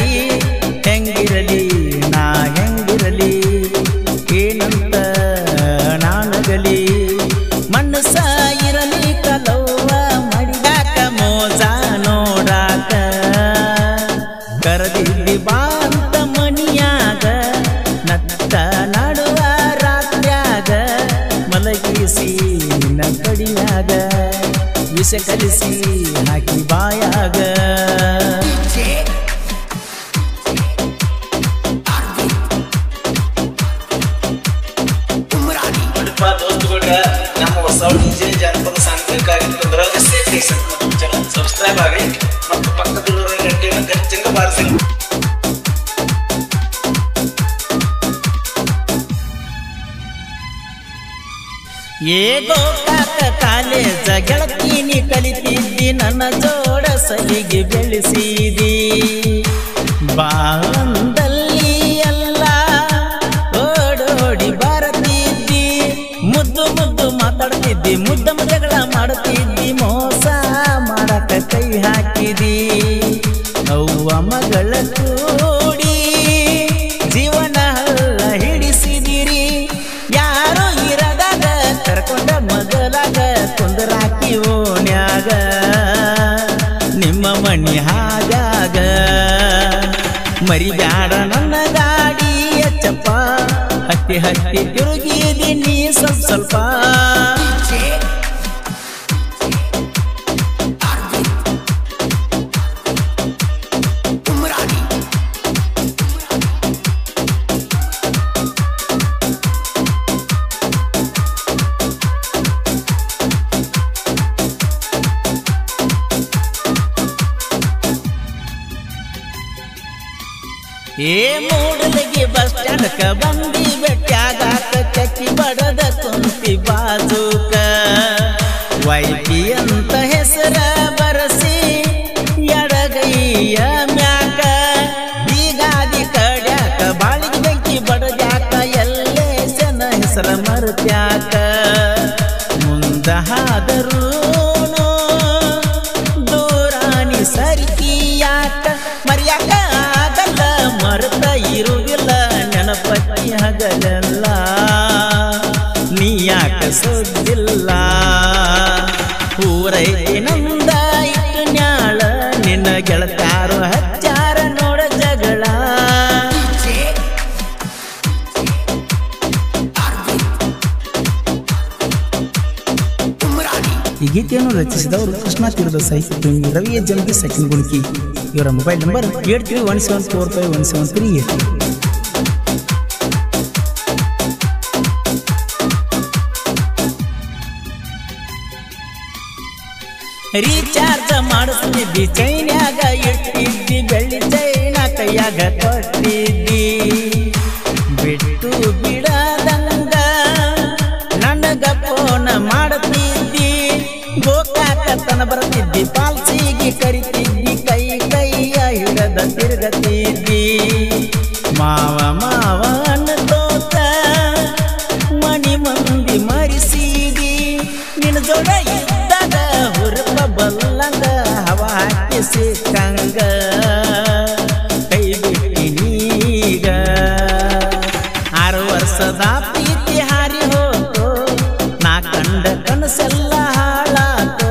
ಮದುವೆಯಾಗಿ ಹೆಂಗಿರಲಿ ನಾ ಹೆಂಗಿರಲಿ ಏನಂತ ನಾನಗಲಿ ಮನಸ್ಸ ಇರಲಿ ಕಲವ್ವ ಮಡಿಯಾಕ ಮೋಜ ನೋಡಾಕ ಕರದಿದ್ದಿ ಬಾಂತ ಮನಿಯಾಗ ನತ್ತ ನಡುವ ರಾತ್ರ್ಯಾಗ ಮಲಗಿಸಿ ನಿನ್ನ ಕಡಿಯಾಗ ವಿಷ ಕಲಿಸಿ ಹಾಕಿ ಬಾಯಾಗ ನೋಡಪ್ಪ ದೋಸ್ತುಗಳ್ರ ನಮ್ಮ ಹೊಸ ಡಿಜೆ ಜಾನಪದ ಸಾಂಗ್ ಬೇಕಾಗಿತ್ತಂದ್ರ ಸಬ್ಸ್ಕ್ರೈಬ್ ಆಗಿ ಮತ್ತು ಪಕ್ಕದಲ್ಲಿರೋ ಗಂಟೆನ ಗಂಟೆಂಗ ಬಾರಿಸಿ ಏ ಗೋಕಾಕ ಕಾಲೇಜ ಗೆಳತೀನಿ ಕಲಿತಿದ್ದಿ ನನ್ನ ಜೋಡ ಸಲಿಗೆ ಬೆಳೆಸಿದಿ ಬಾಂದಲ್ಲಿ ಎಲ್ಲ ಓಡೋಡಿ ಬರತಿದ್ದಿ ಮುದ್ದು ಮುದ್ದು ಮಾತಾಡ್ತಿದ್ದಿ ಮುದ್ದ ಜಗಳ ಮಾಡುತ್ತಿದ್ದಿ ಮೋಸ ಮಾಡಕ ಕೈ ಹಾಕಿದಿ ಅವ್ವ ಮಗಳ ಕೂಡಿ ಜೀವನ ಹಲ್ಲ ಹಿಡಿಸಿದಿರಿ ಯಾರು ಇರದಾಗ ಕರ್ಕೊಂಡ ಮಗಲಾಗ ಕುಂದರಾಕಿ ಓಣ್ಯಾಗ ನಿಮ್ಮ ಮಣಿ ಹಾಗಾಗ ಮರಿಬ್ಯಾಡ ನನ್ನ ಗಾಡಿ ಚಪ್ಪ ಹತ್ತಿ ಹತ್ತಿ ತಿರುಗಿದೀನಿ ಸ್ವಲ್ಪ ಸ್ವಲ್ಪ ಏ ಮೂಡಲಿಗೆ ಬಸ್ ಸ್ಟ್ಯಾಂಡ್ಕ ಬಂದಿ ಬೆಟ್ಟಾಗಾಕ ಚಕ್ಕಿ ಬಡದ ಕುಂತಿ ಬಾಜೂಕ ವೈಟಿ ಅಂತ ಹೆಸರ ಬರಸಿ ಎಡಗೈಯ ಮ್ಯಾಕ ಬೀಗಾದಿ ಕಡ್ಯಾಕ ಬಾಳಿಗೆ ಬೆಂಕಿ ಬಡದ್ಯಾಕ ಎಲ್ಲೇ ಜನ ಹೆಸರ ಮರುತ್ಯಾಕ ಮುಂದ ಹಾದರೂನು ದೂರಾನಿ ಸರಿಕಿಯಾಕ ಮರ್ಯಾಕ ಆಗಲ್ಲ ಮರೆತ ಇರುವುದಿಲ್ಲ ನೆನಪಕ್ಕಿ ಹಗಲೆಲ್ಲ ನೀ ಯಾಕ ಸುದ್ದಿಲ್ಲ ಊರೈತಿ ನಂದ ಇಟ್ಟು ನ್ಯಾಳ ನಿನ್ನ ಗೆಳತಾರು ಹಚ್ಚಾರ ನೋಡ ಜಗಳ ಈ ಗೀತೆಯನ್ನು ರಚಿಸಿದವರು ಕೃಷ್ಣ ತೀರದ ಸಾಹಿತ್ಯ ಪ್ರೇಮಿ ರವಿಯ ಜಂಬಿ ಸಚಿನ್ ಗುಣಕಿ ಇವರ mobile number eight three one seven four five one seven three eight recharge ಮಾಡಿಸ್ತಿದ್ದಿ ಚೈನ್ಯಾಗ ಇಟ್ಟಿದ್ದಿ ಬೆಳ್ಳಿ ಚೈನ ಕೈಯಾಗ ಕೊಟ್ಟಿದ್ದಿ ಬಿಟ್ಟು ಬಿಡದಂಗ ನನಗ ಫೋನ್ ಮಾಡುತ್ತಿದ್ದಿ ಗೋಕಾಕತನ ಬರ್ತಿದ್ದಿ ಪಾಲ್ಸಿಗೆ ಕರಿತಿದ್ದಿ ಕೈ ಕೈಯ ಹಿಡದ ತಿರುಗತಿದ್ದಿ ಮಾವ ಮಾವ ಅನ್ನತೋತ ಮನಿ ಮಂದಿ ಮರಿಸಿದಿ ನಿನ್ನ ಜೋಡ ಇದ್ದಾಗ ಹುರುಪ ಬಲ್ಲಂಗ ಹವ ಹಾಕಿ ಸಿಕ್ಕಂಗ ಕೈ ಬಿಟ್ಟಿನೀಗ ಆರು ವರ್ಷದ ಪ್ರೀತಿ ಹಾರಿ ಹೋತು ನಾ ಕಂಡ ಕನಸೆಲ್ಲ ಹಾಳಾತೋ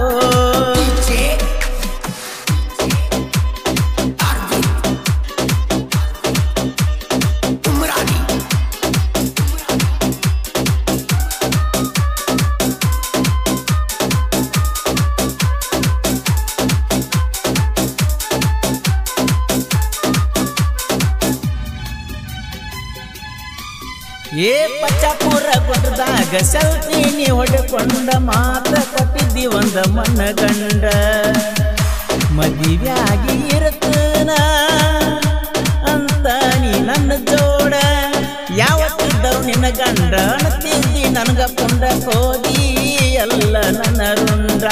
ಏ ಪಚ್ಚಾಪುರ ಗುಡ್ಡದಾಗ ಸಲ್ತೀನಿ ಹೊಡೆಕೊಂಡ ಮಾತ ಕೊಟ್ಟಿದ್ದಿ ಒಂದ ಮಣ್ಣ ಗಂಡ ಮದುವೆಯಾಗಿ ಇರುತ್ತನ ಅಂತ ನೀ ನನ್ನ ಜೋಡ ಯಾವತ್ತಿದ್ದವು ನಿನ್ನ ಗಂಡ ಅಣತಿದ್ದಿ ನನಗ ಪುಂಡ ಕೋದಿ ಎಲ್ಲ ನನ್ನ ರುಂಡ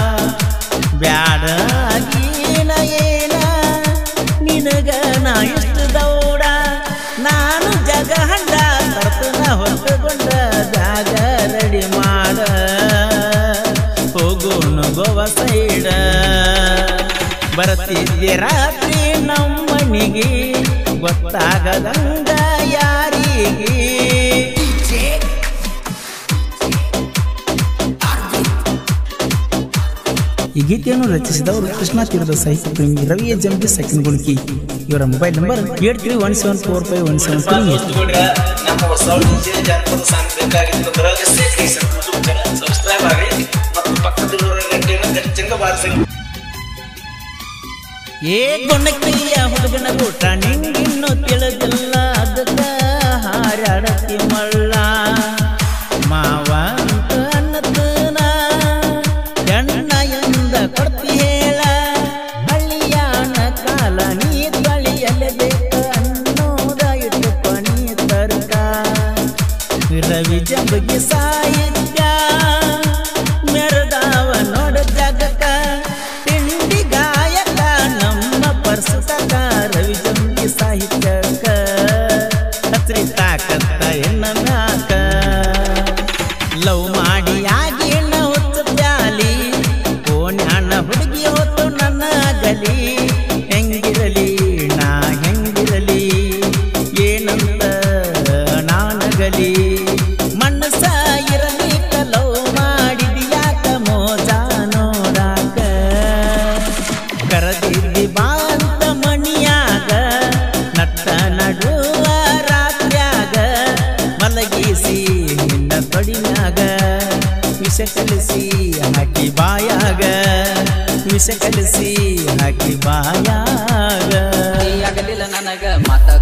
ಬ್ಯಾಡಾಗಿನ ಏನ ನಿನಗ ನಾ ಇಷ್ಟು ದೌಡ ನಾನು ಜಗ ಹಂಡ ತರ್ತನ ಹೊತ್ತುಕೊಂಡ ಜಾಗ ರೆಡಿ ಮಾಡ ಹೋಗೋನು ಗೋವ ಸೈಡ ಬರ್ತಿದ್ದೆ ರಾತ್ರಿ ನಮ್ಮನಿ ಊರಿಗೆ ಗೊತ್ತಾಗದಂಗ ಯಾರಿಗೆ ಈ ಗೀತೆಯನ್ನು ರಚಿಸಿದವರು ಕೃಷ್ಣ ತೀರದ ಸಾಹಿತ್ಯ ಪ್ರೇಮಿ ರವಿಯ ಜಂಬಿ ಸೆಕೆಂಡ್ ಗುಣಿಕಿ ಇವರ mobile number eight three one seven four five one seven three ದೋಸ್ತುಗಳ್ರ, ನಮ್ಮ ಹೊಸ ಡಿಜೆ ಜಾನಪದ ಸಾಂಗ್ ಬೇಕಾಗಿತ್ತಂದ್ರ ಎಸ್ ಎ ಕೈಸನ್ ಯೂಟ್ಯೂಬ್ ಚಾನಲ್ ಸಬ್ಸ್ಕ್ರೈಬ್ ಆಗಿ ಮತ್ತು ಪಕ್ಕದಲ್ಲಿರೋ ಗಂಟೆಯನ್ನು ಗಂಟೆಂಗ ಬಾರಿಸಿ ಏ ಗೊಣಕ್ಕಿಯ ಹುಡುಗನ ಊಟ ನಿಂಗಿನ್ನು ತಿಳಿದಿಲ್ಲ ಅದಕ್ಕ ಹಾರಾಡತಿ ಮಳ್ಳ ಮಾವ ಅಂತ ಅನ್ನತನ ಎಣ್ಣ ಎಂದ ಕೊಡ್ತಿ ಹೇಳ ಹಳ್ಳಿಯಾನ ಕಾಲ ನೀ ಕಳಿಯಲೇಬೇಕ ಅನ್ನೋದ ಇಟ್ಟು ಪಣಿ ತರ್ಕ ರವಿ ಜಂಬಗಿ ಸಾಹಿತ್ಯ ಮೆರದಾವ ನೋಡ ಜಗಕ್ಕ ತಿಂಡಿ ಗಾಯಕ ನಮ್ಮ ಪರ್ಸಕ ರವಿ ಜಂಬಗಿ ಸಾಹಿತ್ಯಕ್ಕ ಹತ್ರಿ ತಾಕತ್ತ ಎನ್ನ ಮ್ಯಾಕ ಲವ್ ಮಾಡಿ ಆಗಿ ಎಣ್ಣ ಹೊತ್ತು ಪ್ಯಾಲಿ ಓಣ್ಯಾಣ ಹುಡುಗಿ ಹೊತ್ತು ನನ್ನ ಗಲಿ ಹೆಂಗಿರಲಿ ನಾ ಹೆಂಗಿರಲಿ ಏನಂತ ನಾನಗಲಿ ಮನಸ ಇರಲಿ ಕಲವು ಮಾಡಿದ್ಯಾಕ ಮೋಜ ನೋಡಾಕ ಕರದಿದ್ದಿ ಬಾಂತ ಮಣಿಯಾಗ ನಟ್ಟ ನಡುವ ರಾತ್ರ್ಯಾಗ ಮಲಗಿಸಿ ನಿನ್ನ ತೊಡಿನಾಗ ವಿಷ ಕಲಿಸಿ ಹಾಕಿ ಬಾಯಾಗ ವಿಷ ಕಲಿಸಿ ಹಾಕಿ ಬಾಯಾಗ ಆಗಲಿಲ್ಲ ನನಗ ಮಾತ